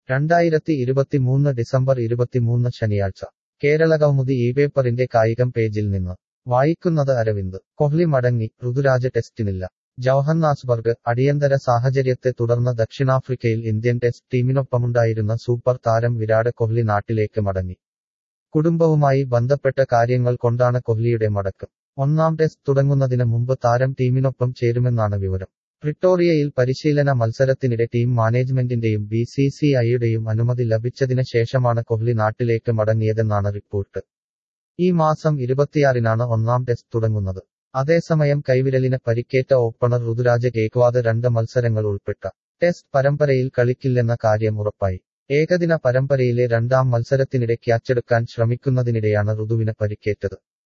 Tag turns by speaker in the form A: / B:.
A: രണ്ടായിരത്തി ഇരുപത്തിമൂന്ന് ഡിസംബർ ഇരുപത്തിമൂന്ന് ശനിയാഴ്ച കേരള കൗമുദി ഈ പേപ്പറിന്റെ കായികം പേജിൽ നിന്ന് വായിക്കുന്നത് അരവിന്ദ് കൊഹ്ലി മടങ്ങി ഋതുരാജ് ടെസ്റ്റിനില്ല ജവഹന്നാസ്ബർഗ് അടിയന്തര സാഹചര്യത്തെ തുടർന്ന് ദക്ഷിണാഫ്രിക്കയിൽ ഇന്ത്യൻ ടെസ്റ്റ് ടീമിനൊപ്പമുണ്ടായിരുന്ന സൂപ്പർ താരം വിരാട് കൊഹ്ലി നാട്ടിലേക്ക് മടങ്ങി കുടുംബവുമായി ബന്ധപ്പെട്ട കാര്യങ്ങൾ കൊണ്ടാണ് കൊഹ്ലിയുടെ മടക്കം ഒന്നാം ടെസ്റ്റ് തുടങ്ങുന്നതിന് മുമ്പ് താരം ടീമിനൊപ്പം ചേരുമെന്നാണ് വിവരം പ്രിട്ടോറിയയിൽ പരിശീലന മത്സരത്തിനിടെ ടീം മാനേജ്മെന്റിന്റെയും ബി സി സി ഐയുടെയും അനുമതി ലഭിച്ചതിന് ശേഷമാണ് കൊഹ്ലി നാട്ടിലേക്ക് മടങ്ങിയതെന്നാണ് റിപ്പോർട്ട് ഈ മാസം ഇരുപത്തിയാറിനാണ് ഒന്നാം ടെസ്റ്റ് തുടങ്ങുന്നത് അതേസമയം കൈവിരലിന് പരിക്കേറ്റ ഓപ്പണർ ഋതുരാജ് ഗേക്വാദ് രണ്ട് മത്സരങ്ങൾ ഉൾപ്പെട്ട ടെസ്റ്റ് പരമ്പരയിൽ കളിക്കില്ലെന്ന കാര്യം ഉറപ്പായി ഏകദിന പരമ്പരയിലെ രണ്ടാം മത്സരത്തിനിടെ ക്യാച്ചെടുക്കാൻ ശ്രമിക്കുന്നതിനിടെയാണ് ഋതുവിന് പരിക്കേറ്റത്